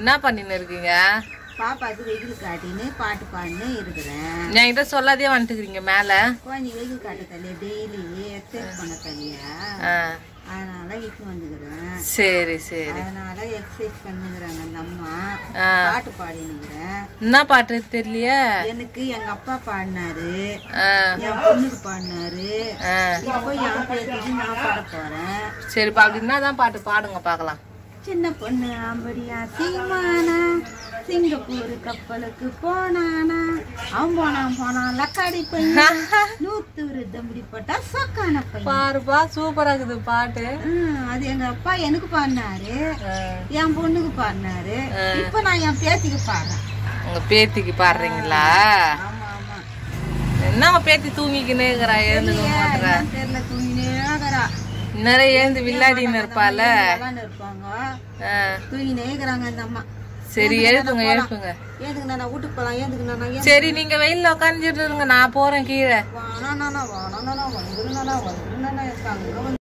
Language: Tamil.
என்ன பண்ணின்னு இருக்கீங்க பாப்பாக்கு வெயில் காட்டின்னு பாட்டு பாடின்னு இருக்கிறேன் என்கிட்ட சொல்லாதே வந்துட்டுக்கிறீங்க மேல குழந்தை வெயில் காட்ட தள்ளியா டெய்லி எக்ஸசைஸ் பண்ண தள்ளியா ஆ, அதனால இட்டு வந்துக்கிறேன் சரி சரி அதனால எக்ஸசைஸ் பண்ணுங்கிறாங்க அந்த அம்மா ஆ. பாட்டு பாடினுங்கிறேன் என்ன பாட்டு தெரியலையே எனக்கு எங்க அப்பா பாடினாரு ஆ, என் பொண்ணுக்கு பாடினாரு ஆ. இப்போ என் பேருக்கு நான் பாட போறேன் சரிப்பா அப்படின்னா தான் பாட்டு பாடுங்க பார்க்கலாம் சின்ன பொண்ணு ஆம்படியா சீமானா சிங்கப்பூர் கப்பலுக்கு போனானா அவன் போனான் போனான் லக்காடி பையன் நூத்தூர் தம்பி போட்டா சொக்கான பையன் பாருப்பா சூப்பரா இருக்குது பாட்டு ம், அது எங்க அப்பா எனக்கு பாடினாரு ஆ, என் பொண்ணுக்கு பாடினாரு இப்ப நான் என் பேத்திக்கு பாடுறேன் உங்க பேத்திக்கு பாடுறீங்களா ஆமா ஆமா என்ன உங்க பேத்தி தூங்கிக்கினே இருக்கிறா எழுந்துக்க மாட்டேற என்னன்னு தெரியல தூங்கினேகிறா நிறைய எழுந்து வில்லாடின்னு இருப்பால இருப்பாங்க ஆ, தூங்கினே இருக்கிறாங்க அந்த அம்மா சரி எழுப்புங்க எழுப்புங்க ஏதுக்கு நான் வீட்டுக்கு போலாம் ஏதுக்கு நான் சரி நீங்க வெயில்ல உட்காந்துட்டு இருங்க நான் போறேன் கீழே வானா வானா வானா வந்துருந்தானா வந்துருந்தானா இருக்காங்க